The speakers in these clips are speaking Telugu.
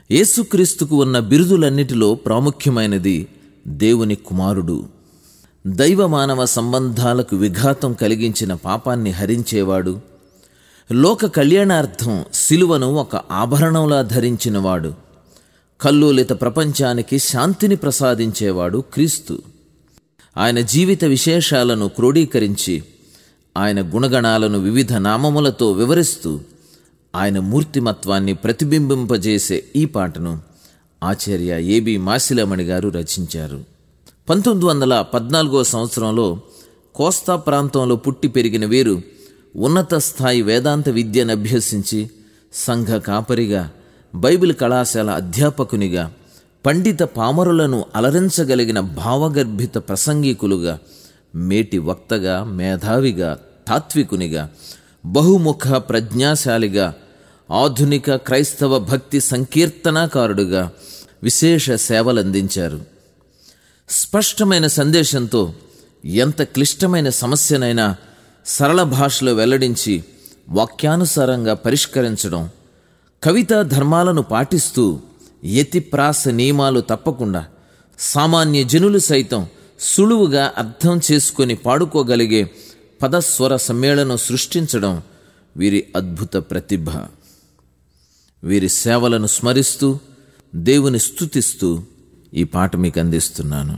యేసుక్రీస్తుకు ఉన్న బిరుదులన్నిటిలో ప్రాముఖ్యమైనది దేవుని కుమారుడు దైవ మానవ సంబంధాలకు విఘాతం కలిగించిన పాపాన్ని హరించేవాడు లోక కళ్యాణార్థం శిలువను ఒక ఆభరణంలా ధరించినవాడు కల్లోలిత ప్రపంచానికి శాంతిని ప్రసాదించేవాడు క్రీస్తు ఆయన జీవిత విశేషాలను క్రోడీకరించి ఆయన గుణగణాలను వివిధ నామములతో వివరిస్తూ ఆయన మూర్తిమత్వాన్ని ప్రతిబింబింపజేసే ఈ పాటను ఆచార్య ఏబి మాసిలమణి గారు రచించారు పంతొమ్మిది వందల పద్నాలుగో సంవత్సరంలో కోస్తా ప్రాంతంలో పుట్టి పెరిగిన వీరు ఉన్నత స్థాయి వేదాంత విద్యను అభ్యసించి సంఘ కాపరిగా బైబిల్ కళాశాల అధ్యాపకునిగా పండిత పామరులను అలరించగలిగిన భావగర్భిత ప్రసంగికులుగా మేటి వక్తగా మేధావిగా తాత్వికునిగా బహుముఖ ప్రజ్ఞాశాలిగా ఆధునిక క్రైస్తవ భక్తి సంకీర్తనాకారుడుగా విశేష సేవలందించారు స్పష్టమైన సందేశంతో ఎంత క్లిష్టమైన సమస్యనైనా సరళ భాషలో వెల్లడించి వాక్యానుసారంగా పరిష్కరించడం కవితా ధర్మాలను పాటిస్తూ యతిప్రాస నియమాలు తప్పకుండా సామాన్య జనులు సైతం సులువుగా అర్థం చేసుకొని పాడుకోగలిగే పదస్వర సమ్మేళనం సృష్టించడం వీరి అద్భుత ప్రతిభ వీరి సేవలను స్మరిస్తూ దేవుని స్తుతిస్తూ ఈ పాట మీకు అందిస్తున్నాను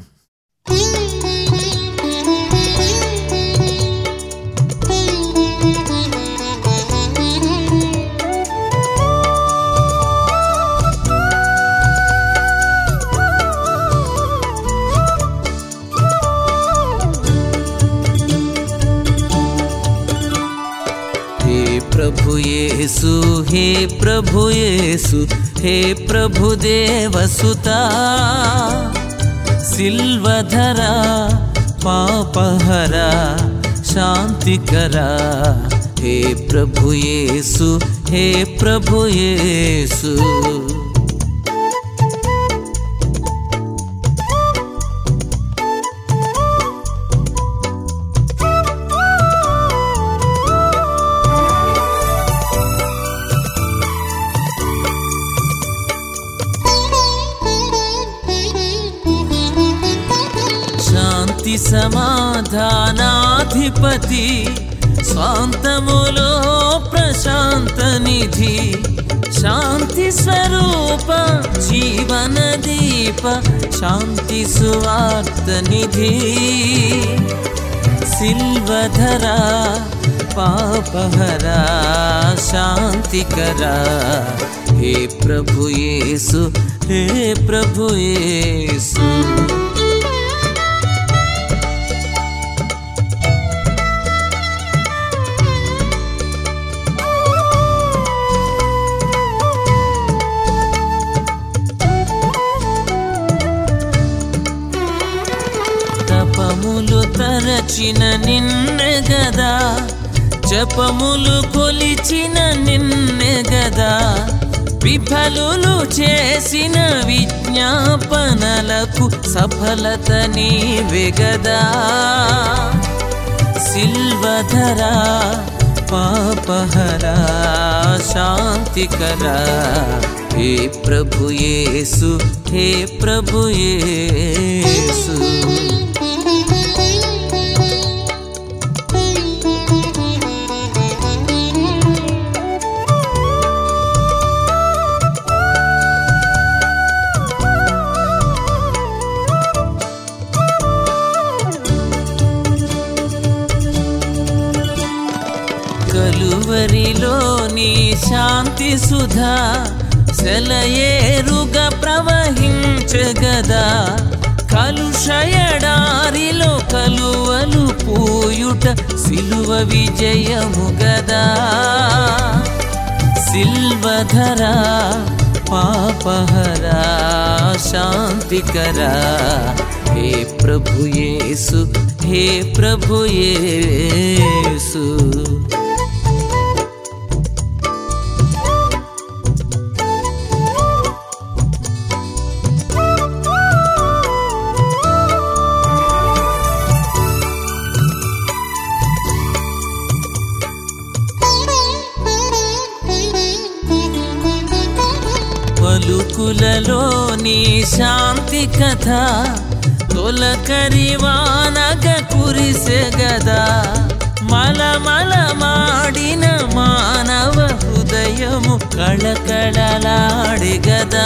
हे प्रभु येसु हे प्रभु येसु हे प्रभु देवसुता सिल्वधरा पापहरा शान्तिकरा हे प्रभु येसु हे प्रभु येसु శాంతి సమాధానాధిపతి స్వాంతములో ప్రశాంత నిధి శాంతి స్వరూప జీవన దీప శాంతి సువార్త నిధి సిల్వధరా పాపహరా శాంతికరా హే ప్రభు యేసు హే ప్రభు యేసు తపములు తరచిన నిన్నె గదా జపములు కొలిచిన నిన్నె గదా విఫలులు చేసిన విజ్ఞాపనలకు సఫలత నీవే గదా సిల్వధరా పాపహరా శాంతికరా హే ప్రభు యేసు హే ప్రభు యేసు కలువరిలోని శాంతి సుధా సెలయేరుగా ప్రవహించగదా కలుషయడారిలో కలువలు పూయుట సిలువ విజయము గదా సిల్వధరా పాపహరా శాంతికరా హే ప్రభు యేసు హే ప్రభు యేసు బ్రతుకులలోని శాంతి కథ తొలకరివానగ కురిసెగదా మలమల మాడిన మానవ హృదయము కళకళలాడిగదా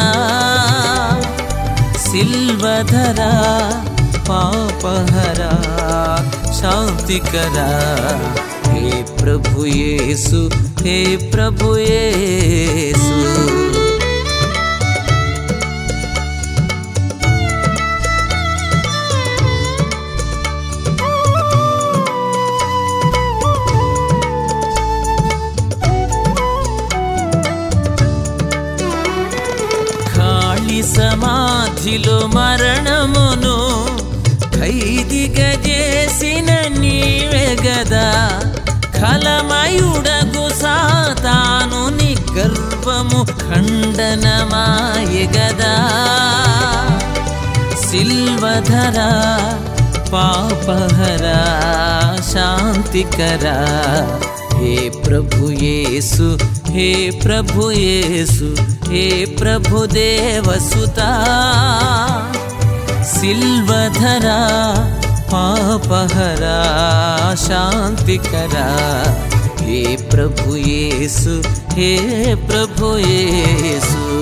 సిల్వధరా పాపహరా శాంతికరా హే ప్రభు యేసు హే ప్రభు యేసు ఖాళీ సమాధిలో మరణమును ఖైదిగా చేసిన నీవే గదా ఖలమయుడగు సాతాను ని గర్వము ఖండనమాయ గదా సిల్వధరా పాపహరా శాంతికరా హే ప్రభు యేసు హే ప్రభు యేసు హే ప్రభు దేవసుతా సిల్వధరా పాపహరా శాంతికరా హే ప్రభు యేసు హే ప్రభు యేసు